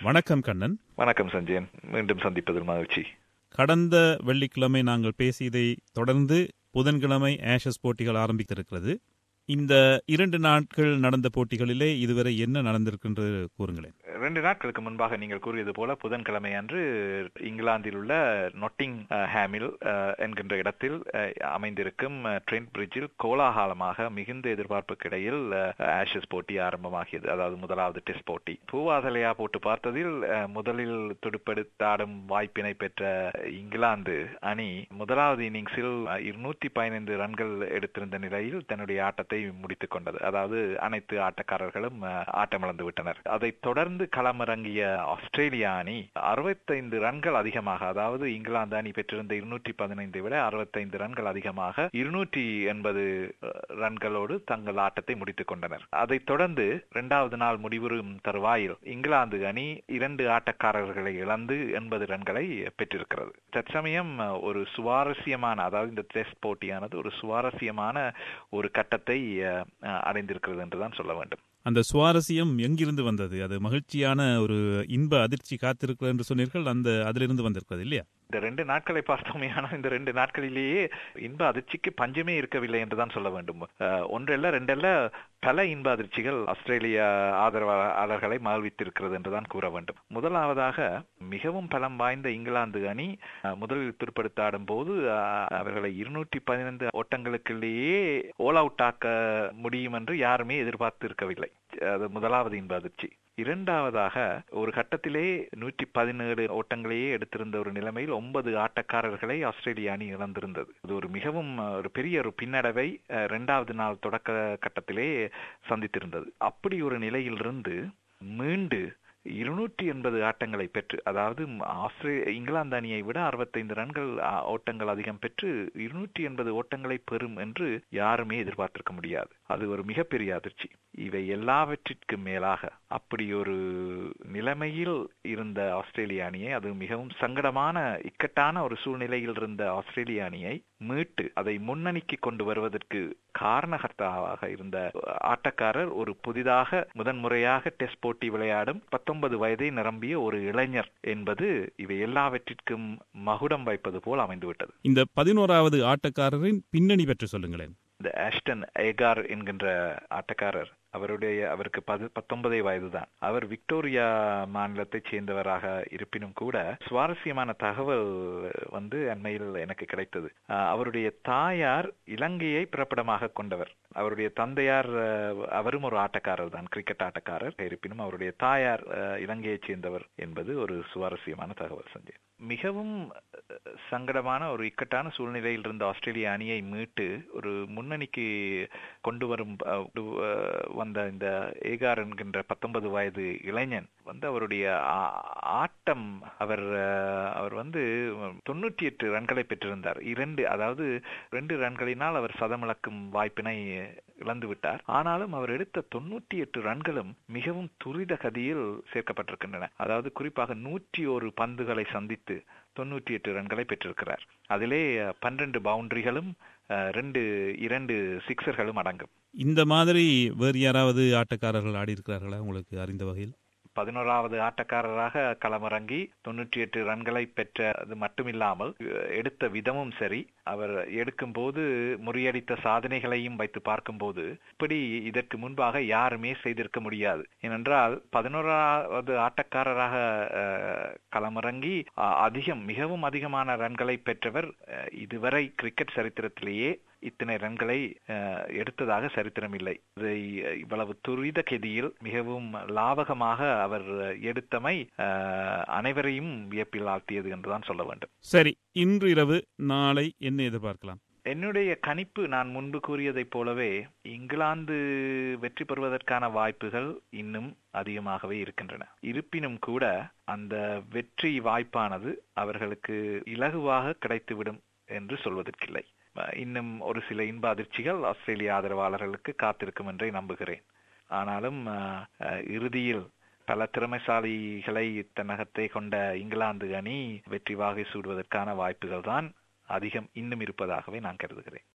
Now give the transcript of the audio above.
வணக்கம் கண்ணன் வணக்கம் சஞ்சயன் மீண்டும் சந்திப்பதில் மகிழ்ச்சி கடந்த வெள்ளிக்கிழமை நாங்கள் பேசியதை தொடர்ந்து புதன்கிழமை ஆஷஸ் போட்டிகள் ஆரம்பித்திருக்கிறது இந்த இரண்டு நாட்கள் நடந்த போட்டிகளிலே இதுவரை என்ன நடந்திருக்கின்றது கூறுங்களேன் ரெண்டு நாட்களுக்கு முன்பாக நீங்கள் கூறியது போல புதன்கிழமை அன்று இங்கிலாந்தில் உள்ள நொட்டிங் அஹ், ஹேமில் அஹ், என்கின்ற இடத்தில் அஹ், அமைந்திருக்கும் அஹ், ட்ரெண்ட் பிரிட்ஜில் கோலாகலமாக மிகுந்த எதிர்பார்ப்புக்கு இடையில் அஹ், ஆஷஸ் போட்டி ஆரம்பமாகியது அதாவது முதலாவது டெஸ்ட் போட்டி பூவாதலையா போட்டு பார்த்ததில் அஹ், முதலில் துடுப்பெடுத்தாடும் வாய்ப்பினை பெற்ற இங்கிலாந்து அணி முதலாவது இன்னிங்ஸில் இருநூத்தி பதினைந்து ரன்கள் எடுத்திருந்த நிலையில் தன்னுடைய ஆட்டத்தை முடித்துக் கொண்டது அதாவது அனைத்து ஆட்டக்காரர்களும் அஹ், ஆட்டமிழந்து விட்டனர் அதைத் தொடர்ந்து களமிறங்கிய ஆஸ்திரேலியா அணி அறுபத்தைந்து ரன்கள் அதிகமாக அதாவது இங்கிலாந்து அணி பெற்றிருந்த இருநூற்றி பதினைந்தை விட அறுபத்தைந்து ரன்கள் அதிகமாக இருநூற்றி எண்பது ரன்களோடு தங்கள் ஆட்டத்தை முடித்துக் கொண்டனர் அதைத் தொடர்ந்து இரண்டாவது நாள் முடிவுறும் தருவாயில் இங்கிலாந்து அணி இரண்டு ஆட்டக்காரர்களை இழந்து எண்பது ரன்களை பெற்றிருக்கிறது தற்சமயம் ஒரு சுவாரஸ்யமான அதாவது இந்த டெஸ்ட் போட்டியானது ஒரு சுவாரஸ்யமான ஒரு கட்டத்தை அஹ், அடைந்திருக்கிறது என்றுதான் சொல்ல வேண்டும் அந்த சுவாரஸ்யம் எங்கிருந்து வந்தது அது மகிழ்ச்சியான ஒரு இன்ப அதிர்ச்சி காத்திருக்கிறது என்று சொன்னீர்கள் அந்த அதிலிருந்து வந்திருக்கிறது இல்லையா இந்த ரெண்டு நாட்களை பார்த்தோமே ஆனால் இந்த ரெண்டு நாட்களிலேயே இன்ப அதிர்ச்சிக்கு பஞ்சமே இருக்கவில்லை என்றுதான் சொல்ல வேண்டும் அஹ், ஒன்றல்ல ரெண்டல்ல பல இன்ப அதிர்ச்சிகள் ஆஸ்திரேலியா ஆதரவாளர்களை மகிழ்வித்திருக்கிறது என்றுதான் கூற வேண்டும் முதலாவதாக மிகவும் பலம் வாய்ந்த இங்கிலாந்து அணி அஹ், முதலில் துருப்படுத்தாடும் போது அஹ், அவர்களை இருநூற்றி பதினைந்து ஓட்டங்களுக்குள்ளேயே ஓல் அவுட் ஆக்க முடியும் என்று யாருமே எதிர்பார்த்து இருக்கவில்லை அது முதலாவது இன்ப அதிர்ச்சி இரண்டாவதாக ஒரு கட்டத்திலே நூற்றி பதினேழு ஓட்டங்களையே எடுத்திருந்த ஒரு நிலைமையில் ஒன்பது ஆட்டக்காரர்களை ஆஸ்திரேலிய அணி இழந்திருந்தது இது ஒரு மிகவும் அஹ், ஒரு பெரிய ஒரு பின்னடைவை அஹ், இரண்டாவது நாள் தொடக்க கட்டத்திலே சந்தித்திருந்தது அப்படி ஒரு நிலையிலிருந்து மீண்டு இருநூற்றி எண்பது ஆட்டங்களை பெற்று அதாவது ஆஸ்திரே இங்கிலாந்து அணியை விட அறுபத்தைந்து ரன்கள் ஆ, ஓட்டங்கள் அதிகம் பெற்று இருநூற்றி எண்பது ஓட்டங்களை பெறும் என்று யாருமே எதிர்பார்த்திருக்க முடியாது அது ஒரு மிகப்பெரிய அதிர்ச்சி இவை எல்லாவற்றிற்கும் மேலாக அப்படி ஒரு நிலைமையில் இருந்த ஆஸ்திரேலிய அணியை அது மிகவும் சங்கடமான இக்கட்டான ஒரு சூழ்நிலையில் இருந்த ஆஸ்திரேலிய அணியை மீட்டு அதை முன்னணிக்கு கொண்டு வருவதற்கு காரணகர்த்தாவாக இருந்த ஆட்டக்காரர் ஒரு புதிதாக முதன்முறையாக டெஸ்ட் போட்டி விளையாடும் பத்தொன்பது வயதை நிரம்பிய ஒரு இளைஞர் என்பது இவை எல்லாவற்றிற்கும் மகுடம் வைப்பது போல் அமைந்துவிட்டது இந்த பதினோராவது ஆட்டக்காரரின் பின்னணி பற்றி சொல்லுங்களேன் இந்த ஆஷ்டன் ஏகார் என்கின்ற ஆட்டக்காரர் அவருடைய அவருக்கு பது பத்தொன்பதே வயதுதான் அவர் விக்டோரியா மாநிலத்தைச் சேர்ந்தவராக இருப்பினும் கூட சுவாரஸ்யமான தகவல் வந்து அண்மையில் எனக்கு கிடைத்தது அஹ், அவருடைய தாயார் இலங்கையை பிறப்பிடமாக கொண்டவர் அவருடைய தந்தையார் அஹ், அவரும் ஒரு ஆட்டக்காரர் தான் கிரிக்கெட் ஆட்டக்காரர் இருப்பினும் அவருடைய தாயார் அஹ், இலங்கையைச் சேர்ந்தவர் என்பது ஒரு சுவாரஸ்யமான தகவல் சஞ்சய் மிகவும் அஹ், சங்கடமான ஒரு இக்கட்டான சூழ்நிலையில் இருந்த ஆஸ்திரேலிய அணியை மீட்டு ஒரு முன்னணிக்கு கொண்டு வரும் அஹ், அஹ், வந்த இந்த ஏகார் என்கின்ற பத்தொன்பது வயது இளைஞன் வந்து அவருடைய ஆ- ஆட்டம் அவர் அஹ், அவர் வந்து தொண்ணூற்றி எட்டு ரன்களை பெற்றிருந்தார் இரண்டு அதாவது ரெண்டு ரன்களினால் அவர் சதமிழக்கும் வாய்ப்பினை இழந்து விட்டார் ஆனாலும் அவர் எடுத்த தொண்ணூற்றி எட்டு ரன்களும் மிகவும் துரித கதியில் சேர்க்கப்பட்டிருக்கின்றன அதாவது குறிப்பாக நூற்றி ஒரு பந்துகளை சந்தித்து தொண்ணூற்றி எட்டு ரன்களை பெற்றிருக்கிறார் அதிலே பன்னிரண்டு பவுண்டரிகளும் அஹ், ரெண்டு இரண்டு சிக்ஸர்களும் அடங்கும் இந்த மாதிரி வேறு யாராவது ஆட்டக்காரர்கள் ஆடி இருக்கிறார்களா உங்களுக்கு அறிந்த வகையில் பதினோராவது ஆட்டக்காரராக களமிறங்கி தொண்ணூற்றி எட்டு ரன்களை பெற்றது மட்டுமில்லாமல் அஹ், எடுத்த விதமும் சரி அவர் எடுக்கும் போது முறியடித்த சாதனைகளையும் வைத்து பார்க்கும்போது இப்படி இதற்கு முன்பாக யாருமே செய்திருக்க முடியாது ஏனென்றால் பதினோராவது ஆட்டக்காரராக அஹ், களமிறங்கி அ- அதிகம் மிகவும் அதிகமான ரன்களை பெற்றவர் அஹ், இதுவரை கிரிக்கெட் சரித்திரத்திலேயே இத்தனை ரன்களை அஹ், எடுத்ததாக சரித்திரம் இல்லை இதை இவ்வளவு துரித கதியில் மிகவும் லாவகமாக அவர் எடுத்தமை அஹ், அனைவரையும் வியப்பில் ஆழ்த்தியது என்றுதான் சொல்ல வேண்டும் சரி இன்று இரவு நாளை என்ன எதிர்பார்க்கலாம் என்னுடைய கணிப்பு நான் முன்பு கூறியதைப் போலவே இங்கிலாந்து வெற்றி பெறுவதற்கான வாய்ப்புகள் இன்னும் அதிகமாகவே இருக்கின்றன இருப்பினும் கூட அந்த வெற்றி வாய்ப்பானது அவர்களுக்கு இலகுவாக கிடைத்துவிடும் என்று சொல்வதற்கில்லை அஹ் இன்னும் ஒரு சில இன்ப அதிர்ச்சிகள் ஆஸ்திரேலிய ஆதரவாளர்களுக்கு காத்திருக்கும் என்றே நம்புகிறேன் ஆனாலும் அஹ், அஹ், இறுதியில் பல திறமைசாலிகளை தன்னகத்தை கொண்ட இங்கிலாந்து அணி வெற்றி வாகை சூடுவதற்கான வாய்ப்புகள் தான் அதிகம் இன்னும் இருப்பதாகவே நான் கருதுகிறேன்